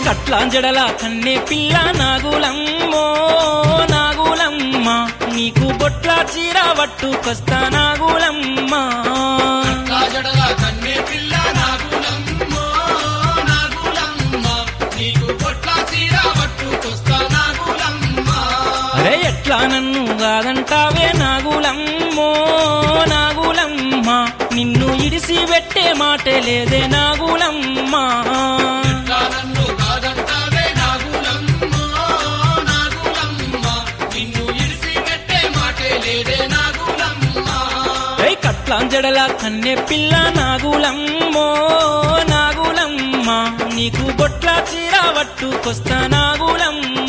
కట్లాంజడల కన్నె పిల్ల నాగులమ్మో నాగులమ్మ నీకు బొట్ల చీర పట్టుకొస్తా నాగులమ్మ రాజడల కన్నె పిల్ల నాగులమ్మో నాగులమ్మ నీకు పొట్ల చీర పట్టుకొస్తా నాగులమ్మ అరే ఎట్లా నన్ను కాదంటావే నాగులమ్మో నాగులమ్మ నిన్ను ఇడిసి పెట్టే మాటే లేదే నాగులమ్మ ఎట్లా నన్ను కాదంటావే నాగులమ్మో నాగులమ్మ నిన్ను ఇడిసి పెట్టే మాటే లేదే నాగులమ్మ ఏయ్ కట్లాంజడల కన్నె పిల్ల నాగులమ్మో నాగులమ్మ నీకు బొట్ల చీర పట్టుకొస్తా నాగులమ్మ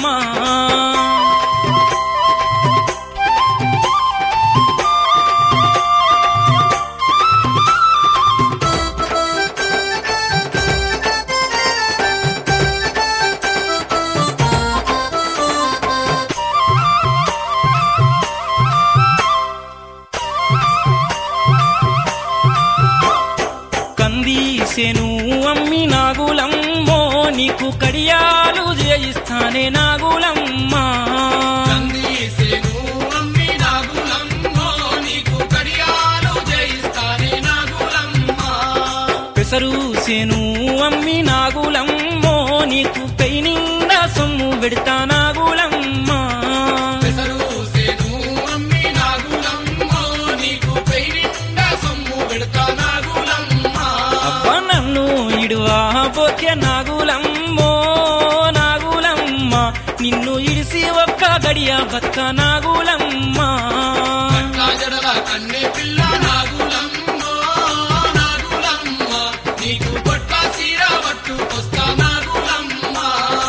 కందీసెను అమ్మి నాగులమ్మో నీకు కడియాలు చేయిస్తానే నాగులమ్మ కందీసెను అమ్మి నాగులమ్మో నీకు కడియాలు జయిస్తానే నాగులమ్మ పెసరు సేను అమ్మి నాగులమ్మో నీకు కై నిండా సొమ్ము పెడతా నాగులమ్మ పెసరు సేను అమ్మి నాగులమ్మో నీకు పెయినిండా సొమ్ము పెడతా నాగులమ్మ అబ్బా నన్ను ఇడువా పోకే నాగులమ్మో నాగులమ్మ నిన్ను ఇడిసి ఒక్క గడియ బతుక నాగులమ్మ రాజడల కన్నె పిల్ల నాగులమ్మో నాగులమ్మ నీకు పొట్ల చీర పట్టుకొస్తా నాగులమ్మ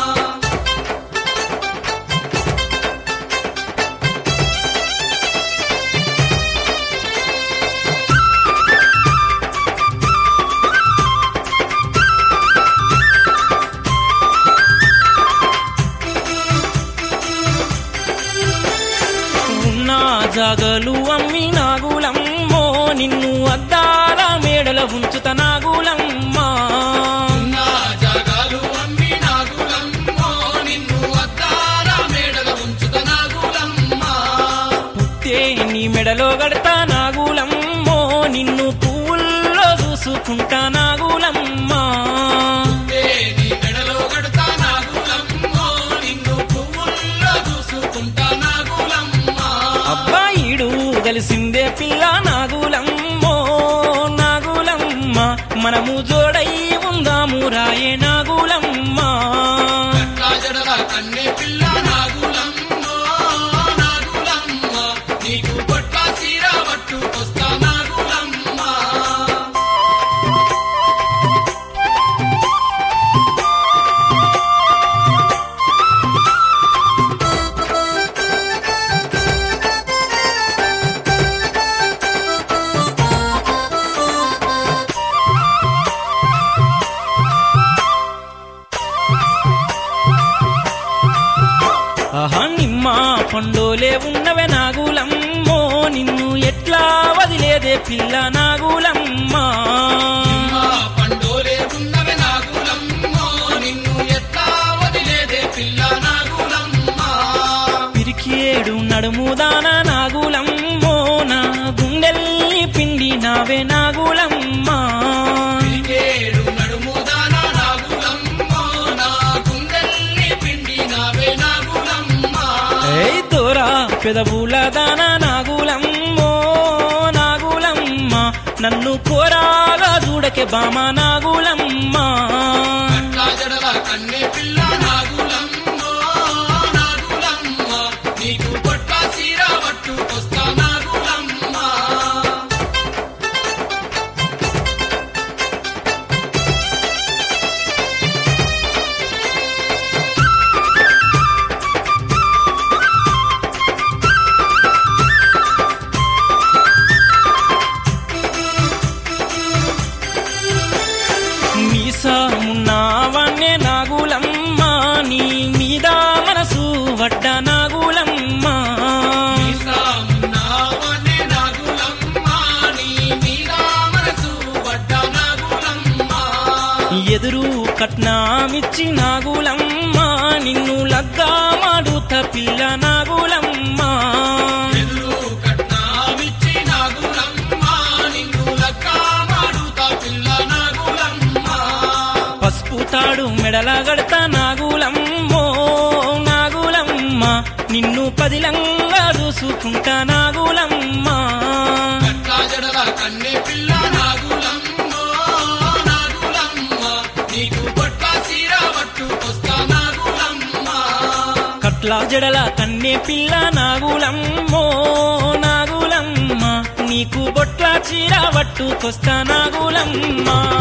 ఉన్న జాగలు అమ్మి నాగులమ్మో నిన్ను అద్దాల మేడల ఉంచుత నాగులమ్మ నా జగాలు అమ్మి నాగులమ్మో నిన్ను అద్దాల మేడల ఉంచుత నాగులమ్మ పుట్టే నీ మెడలో గడతా నాగులమ్మో నిన్ను పువ్వుల్లో చూసుకుంటా నాగులమ్మ నీ మెడలో కడతా నాగులమ్మో నిన్ను పువ్వుల్లో చూసుకుంటా నాగులమ్మ అబ్బాయిడు కలిసిందే పిల్ల నాగులమ్మో నాగులమ్మ మనము జోడై ఉందాము రాయే నాగులమ్మ రాజడల కన్నె పిల్ల నాగులమ్మో నాగులమ్మ నీకు పొట్ల చీర పట్టుకొస్తా నాగులమ్మ ఆహా నిమ్మ పండోలే ఉన్నవే నాగులమ్మో నిన్ను ఎట్లా వదిలేదే పిల్ల నాగులమ్మ మా పండోలే ఉన్నవి నాగులమ్మో నిన్ను ఎట్లా వదిలేదే పిల్ల నాగులమ్మ పిరికేడు నడుముదాన నాగులమ్మో నా గుండెల్ని పిండి నావే నాగులమ్మ ఏడు నడుముదాన నాగులమ్మో నా గుండెల్ని పిండి నావే నాగులమ్మ ఏయ్ దూరా పెదవుల దాన నాగులమ్మో నాగులమ్మ నన్ను కోరాగా చూడకే బామ నాగులమ్మ రాజడల కన్నె పిల్ల నాగులమ్మో నాగులమ్మ నీకు పొట్ల చీర పట్టుకొస్తా నాగులమ్మ మీసామున్నావన్నే నాగులమ్మ నీ మీద మనసు వడ్డ నాగులమ్మ ఈసామున్నావనే నాగులమ్మ నీ మీద మనసు పడ్డ నాగులమ్మ ఎదురు కట్నామిచ్చి నాగులమ్మ నిన్ను లగ్గామాడుత పిల్ల నాగులమ్మ ఎదురు కట్నామిచ్చి నాగులమ్మ నిన్ను లక్క మాడుతా పిల్ల నాగులమ్మ పసుపు తాడు మెడల గడత నాగులమ్మో నాగులమ్మ నిన్ను పదిలంగా చూసుకుంటా నాగులమ్మ కట్లా జడల కన్నె పిల్ల నాగులమ్మ నాగులమ్మ నీకు పొట్ల సీర పట్టుకొస్తా నాగులమ్మ కట్ల జడల కన్నె పిల్ల నాగులమ్మో నాగులమ్మ నీకు బొట్ల చీర పట్టుకొస్తా నాగులమ్మ